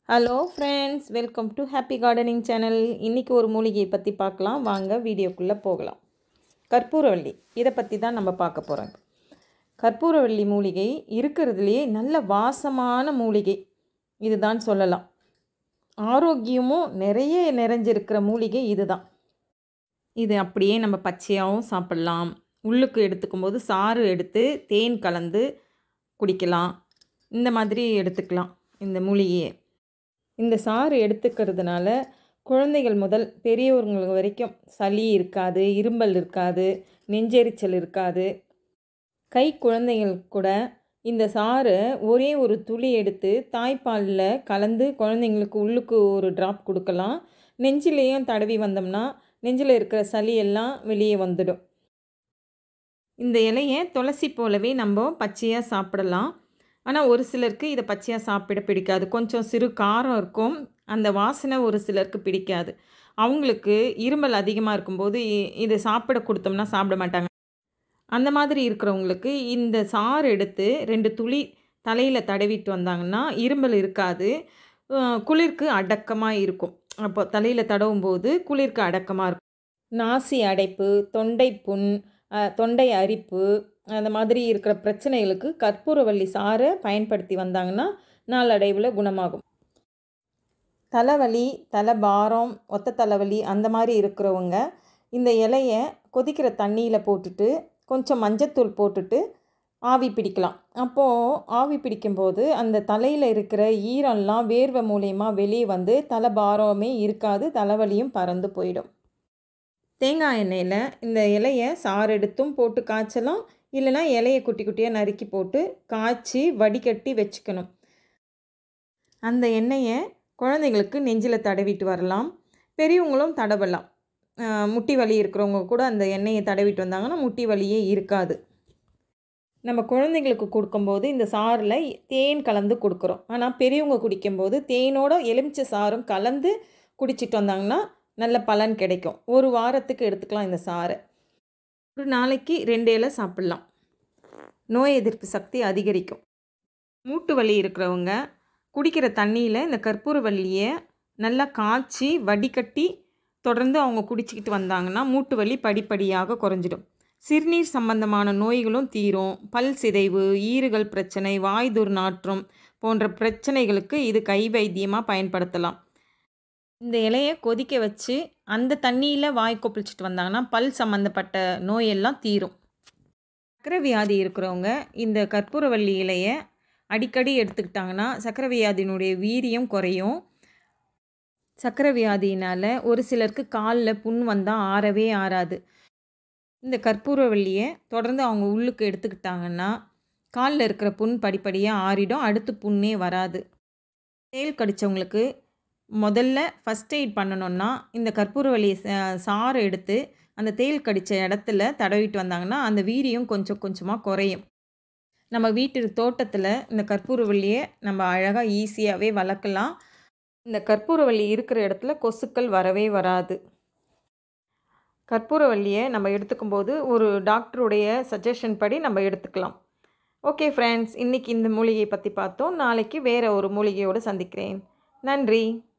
hello friends welcome to happy gardening channel இன்றைக்கி ஒரு மூலிகையை பற்றி பார்க்கலாம் வாங்க வீடியோக்குள்ளே போகலாம் கற்பூரவள்ளி இதை பற்றி தான் நம்ம பார்க்க போகிறோம் கற்பூரவள்ளி மூலிகை இருக்கிறதுலையே நல்ல வாசமான மூலிகை இதுதான் சொல்லலாம் ஆரோக்கியமும் நிறைய நிறைஞ்சிருக்கிற மூலிகை இதுதான் இது அப்படியே நம்ம பச்சையாகவும் சாப்பிட்லாம் உள்ளுக்கு எடுத்துக்கும் போது சாறு எடுத்து தேன் கலந்து குடிக்கலாம் இந்த மாதிரி எடுத்துக்கலாம் இந்த மூலிகையை இந்த சாறு எடுத்துக்கிறதுனால குழந்தைகள் முதல் பெரியவர்கள் வரைக்கும் சளி இருக்காது இரும்பல் இருக்காது நெஞ்செரிச்சல் இருக்காது கை குழந்தைகள் கூட இந்த சாறை ஒரே ஒரு துளி எடுத்து தாய்ப்பாலில் கலந்து குழந்தைங்களுக்கு உள்ளுக்கு ஒரு ட்ராப் கொடுக்கலாம் நெஞ்சிலையும் தடவி வந்தோம்னா நெஞ்சில் இருக்கிற சளி எல்லாம் வெளியே வந்துடும் இந்த இலையை துளசி போலவே நம்ம பச்சையாக சாப்பிடலாம் ஆனால் ஒரு சிலருக்கு இதை பச்சையாக சாப்பிட பிடிக்காது கொஞ்சம் சிறு காரம் இருக்கும் அந்த வாசனை ஒரு சிலருக்கு பிடிக்காது அவங்களுக்கு இருமல் அதிகமாக இருக்கும்போது இ- இதை சாப்பிட கொடுத்தோம்னா சாப்பிட மாட்டாங்க அந்த மாதிரி இருக்கிறவங்களுக்கு இந்த சாறு எடுத்து ரெண்டு துளி தலையில் தடவிட்டு வந்தாங்கன்னா இருமல் இருக்காது அஹ் குளிருக்கு அடக்கமாக இருக்கும் அப்போ தலையில் தடவும் போது குளிருக்கு அடக்கமாக இருக்கும் நாசி அடைப்பு தொண்டை புண் அஹ் தொண்டை அரிப்பு அந்த மாதிரி இருக்கிற பிரச்சனைகளுக்கு கற்பூரவள்ளி சாறை பயன்படுத்தி வந்தாங்கன்னா நாளடைவில் குணமாகும் தலைவலி தலைபாரம் ஒத்த தலைவலி அந்த மாதிரி இருக்கிறவங்க இந்த இலையை கொதிக்கிற தண்ணியில் போட்டுட்டு கொஞ்சம் மஞ்சத்தூள் போட்டுட்டு ஆவி பிடிக்கலாம் அப்போது ஆவி பிடிக்கும்போது அந்த தலையில் இருக்கிற ஈரம்லாம் வேர்வை மூலயமா வெளியே வந்து தலைபாரமே இருக்காது தலைவலியும் பறந்து போயிடும் தேங்காய் எண்ணெயில் இந்த இலையை சாறு எடுத்தும் போட்டு காய்ச்சலாம் இல்லைன்னா இலையை குட்டி குட்டியாக நறுக்கி போட்டு காய்ச்சி வடிகட்டி வச்சுக்கணும் அந்த எண்ணெயை குழந்தைங்களுக்கு நெஞ்சில் தடவிட்டு வரலாம் பெரியவங்களும் தடவலாம் ஆஹ் முட்டி வலி இருக்கிறவங்க கூட அந்த எண்ணெயை தடவிட்டு வந்தாங்கன்னா முட்டி வலியே இருக்காது நம்ம குழந்தைங்களுக்கு கொடுக்கும்போது இந்த சாறில் தேன் கலந்து கொடுக்குறோம் ஆனால் பெரியவங்க குடிக்கும்போது தேனோட எலுமிச்சை சாறும் கலந்து குடிச்சிட்டு வந்தாங்கன்னா நல்ல பலன் கிடைக்கும் ஒரு வாரத்துக்கு எடுத்துக்கலாம் இந்த சாறை ஒரு நாளைக்கு ரெண்டு இலை சாப்பிட்லாம் நோய் எதிர்ப்பு சக்தி அதிகரிக்கும் மூட்டு வலி இருக்கிறவங்க குடிக்கிற தண்ணியில் இந்த கற்பூரவல்லியை நல்லா காய்ச்சி வடிகட்டி தொடர்ந்து அவங்க குடிச்சிக்கிட்டு வந்தாங்கன்னா மூட்டு வலி படிப்படியாக குறைஞ்சிடும் சிறுநீர் சம்பந்தமான நோய்களும் தீரும் பல் சிதைவு ஈறுகள் பிரச்சனை வாய் துர்நாற்றம் போன்ற பிரச்சனைகளுக்கு இது கை வைத்தியமாக பயன்படுத்தலாம் இந்த இலையை கொதிக்க வச்சு அந்த தண்ணியில் வாய் கொப்பளிச்சிட்டு வந்தாங்கன்னா பல் சம்மந்தப்பட்ட நோயெல்லாம் தீரும் சக்கரை வியாதி இருக்கிறவங்க இந்த கற்பூரவள்ளி இலையை அடிக்கடி எடுத்துக்கிட்டாங்கன்னா சக்கரை வியாதியினுடைய வீரியம் குறையும் சக்கரை வியாதியினால் ஒரு சிலருக்கு காலில் புண் வந்தால் ஆறவே ஆறாது இந்த கற்பூரவள்ளியை தொடர்ந்து அவங்க உள்ளுக்கு எடுத்துக்கிட்டாங்கன்னா காலில் இருக்கிற புண் படிப்படியாக ஆறிடும் அடுத்து புண்ணே வராது தேல் கடித்தவங்களுக்கு முதல்ல ஃபஸ்ட் எய்ட் பண்ணணுன்னா இந்த கற்பூரவள்ளி சா- சாறு எடுத்து அந்த தேல் கடித்த இடத்துல தடவிட்டு வந்தாங்கன்னா அந்த வீரியம் கொஞ்சம் கொஞ்சமாக குறையும் நம்ம வீட்டு தோட்டத்தில் இந்த கற்பூரவள்ளியை நம்ம அழகாக ஈஸியாகவே வளர்க்கலாம் இந்த கற்பூரவள்ளி இருக்கிற இடத்துல கொசுக்கள் வரவே வராது கற்பூரவள்ளியை நம்ம எடுத்துக்கும்போது ஒரு டாக்டருடைய சஜஷன் படி நம்ம எடுத்துக்கலாம் ஓகே ஃப்ரெண்ட்ஸ் இன்றைக்கி இந்த மூலிகையை பற்றி பார்த்தோம் நாளைக்கு வேறு ஒரு மூலிகையோடு சந்திக்கிறேன் நன்றி